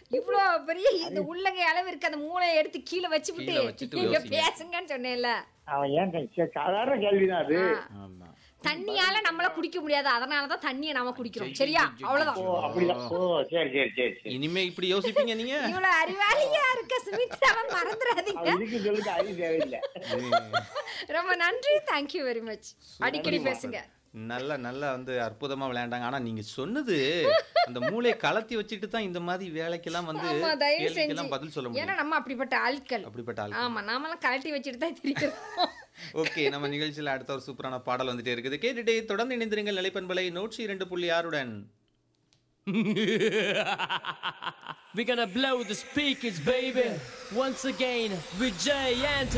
இவ்ளோ பெரிய இந்த உள்ளங்கை அளவு இருக்க அந்த மூளையை எடுத்து கீழே வச்சுவிட்டு கீழே வச்சுட்டு நீங்க யோசிங்க. பேசுங்கன்னு சொன்னேன்ல அவன் ஏன் கே- கே- சாதாரண கேள்விதான் அது ஆ. ஆமா தண்ணியால நம்மள குடிக்க முடியாது அதனாலதான் தண்ணியை நாம குடிக்கிறோம் சரியா அவ்வளவுதான் ஓ அப்படிதான் ஓ சரி சரி சரி சரி இனிமே இப்படி யோசிப்பீங்க நீங்க இவ்வளவு அறிவாளியா இருக்க சுமித்ராவை மறந்துடாதீங்க அவன் இதுக்கு சொல்லுக்கு அறிவு தேவையில்லை ரொம்ப நன்றி தேங்க்யூ வெரி மச் அடிக்கடி பேசுங்க நல்லா நல்லா வந்து அற்புதமா விளையாண்டாங்க ஆனா நீங்க சொன்னது அந்த மூளையை கலத்தி வச்சுட்டு தான் இந்த மாதிரி வேலைக்கெல்லாம் வந்து ஆமா தயவு செஞ்சு கேள்விக்கெல்லாம் பதில் சொல்ல ஏன்னா முடியும் நம்ம அப்படிப்பட்ட ஆட்கள் அப்படிப்பட்ட ஆள் ஆமா நாமெல்லாம் கழட்டி வச்சுட்டு தான் தெரியும் ஓகே நம்ம நிகழ்ச்சியில அடுத்த ஒரு சூப்பரான பாடல் வந்துட்டே இருக்குது கேட்டுட்டே தொடர்ந்து இணைந்திருங்கள் நிலைப்பண்பலை நூற்றி இரண்டு புள்ளி ஆறுடன் We're gonna blow the speakers, baby. Once again, with Jay and